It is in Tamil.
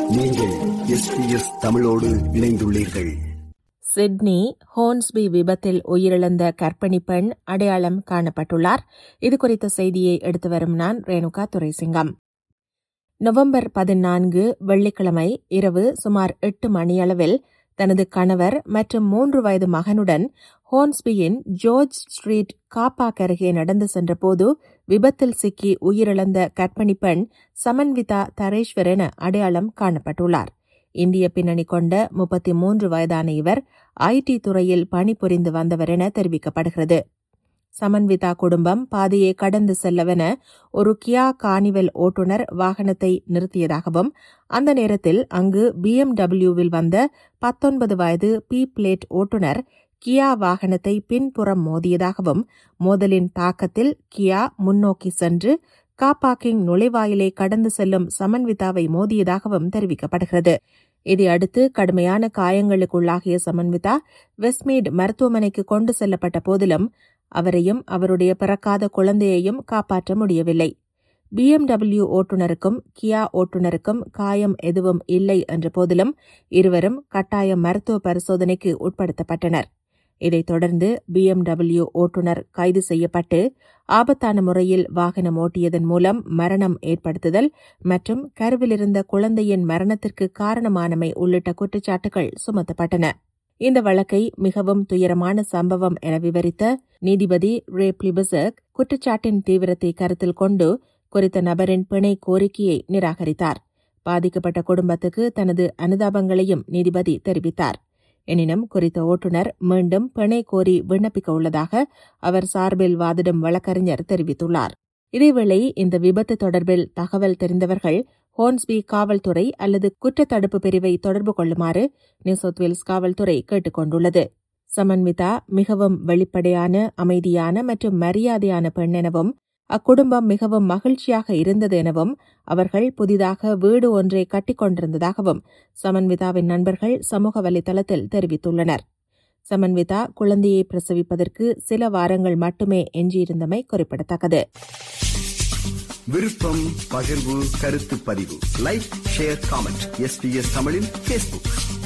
நீங்கள் எஸ்பிஎஸ் தமிழோடு இணைந்துள்ளீர்கள் சிட்னி ஹோன்ஸ்பி விபத்தில் உயிரிழந்த கர்ப்பிணி பெண் அடையாளம் காணப்பட்டுள்ளார் இது குறித்த செய்தியை எடுத்து வரும் நான் ரேணுகா துரைசிங்கம் நவம்பர் பதினான்கு வெள்ளிக்கிழமை இரவு சுமார் எட்டு மணியளவில் தனது கணவர் மற்றும் மூன்று வயது மகனுடன் ஹோன்ஸ்பியின் ஜோர்ஜ் ஸ்ட்ரீட் காப்பாக் அருகே நடந்து சென்றபோது விபத்தில் சிக்கி உயிரிழந்த கர்ப்பிணி பெண் சமன்விதா தரேஸ்வர் என அடையாளம் காணப்பட்டுள்ளார் இந்திய பின்னணி கொண்ட முப்பத்தி மூன்று வயதான இவர் ஐடி துறையில் பணிபுரிந்து வந்தவர் என தெரிவிக்கப்படுகிறது சமன்விதா குடும்பம் பாதையை கடந்து செல்லவென ஒரு கியா கானிவெல் ஓட்டுநர் வாகனத்தை நிறுத்தியதாகவும் அந்த நேரத்தில் அங்கு பிஎம்டபிள்யூவில் வந்த பத்தொன்பது வயது பி பிளேட் ஓட்டுநர் கியா வாகனத்தை பின்புறம் மோதியதாகவும் மோதலின் தாக்கத்தில் கியா முன்னோக்கி சென்று காப்பாக்கிங் நுழைவாயிலை கடந்து செல்லும் சமன்விதாவை மோதியதாகவும் தெரிவிக்கப்படுகிறது இதையடுத்து கடுமையான காயங்களுக்குள்ளாகிய சமன்விதா வெஸ்ட்மீட் மருத்துவமனைக்கு கொண்டு செல்லப்பட்ட போதிலும் அவரையும் அவருடைய பிறக்காத குழந்தையையும் காப்பாற்ற முடியவில்லை பிஎம்டபிள்யூ ஓட்டுநருக்கும் கியா ஓட்டுநருக்கும் காயம் எதுவும் இல்லை என்ற போதிலும் இருவரும் கட்டாய மருத்துவ பரிசோதனைக்கு உட்படுத்தப்பட்டனர் இதைத் தொடர்ந்து பிஎம்டபிள்யூ ஓட்டுநர் கைது செய்யப்பட்டு ஆபத்தான முறையில் வாகனம் ஓட்டியதன் மூலம் மரணம் ஏற்படுத்துதல் மற்றும் கருவிலிருந்த குழந்தையின் மரணத்திற்கு காரணமானமை உள்ளிட்ட குற்றச்சாட்டுகள் சுமத்தப்பட்டன இந்த வழக்கை மிகவும் துயரமான சம்பவம் என விவரித்த நீதிபதி ரே பிளிபசக் குற்றச்சாட்டின் தீவிரத்தை கருத்தில் கொண்டு குறித்த நபரின் பிணை கோரிக்கையை நிராகரித்தார் பாதிக்கப்பட்ட குடும்பத்துக்கு தனது அனுதாபங்களையும் நீதிபதி தெரிவித்தார் எனினும் குறித்த ஓட்டுநர் மீண்டும் பிணை கோரி விண்ணப்பிக்க உள்ளதாக அவர் சார்பில் வாதிடும் வழக்கறிஞர் தெரிவித்துள்ளார் இதேவேளை இந்த விபத்து தொடர்பில் தகவல் தெரிந்தவர்கள் ஹோன்ஸ்பி காவல்துறை அல்லது குற்றத்தடுப்பு பிரிவை தொடர்பு கொள்ளுமாறு நியூ சவுத் வேல்ஸ் காவல்துறை கேட்டுக் கொண்டுள்ளது சமன்விதா மிகவும் வெளிப்படையான அமைதியான மற்றும் மரியாதையான பெண் எனவும் அக்குடும்பம் மிகவும் மகிழ்ச்சியாக இருந்தது எனவும் அவர்கள் புதிதாக வீடு ஒன்றை கட்டிக்கொண்டிருந்ததாகவும் சமன்விதாவின் நண்பர்கள் சமூக வலைதளத்தில் தெரிவித்துள்ளனர் சமன்விதா குழந்தையை பிரசவிப்பதற்கு சில வாரங்கள் மட்டுமே எஞ்சியிருந்தமை குறிப்பிடத்தக்கது விருப்பம் பகிர்வு கருத்து பதிவு லைக் ஷேர் காமெண்ட் எஸ்பிஎஸ் தமிழின் பேஸ்புக்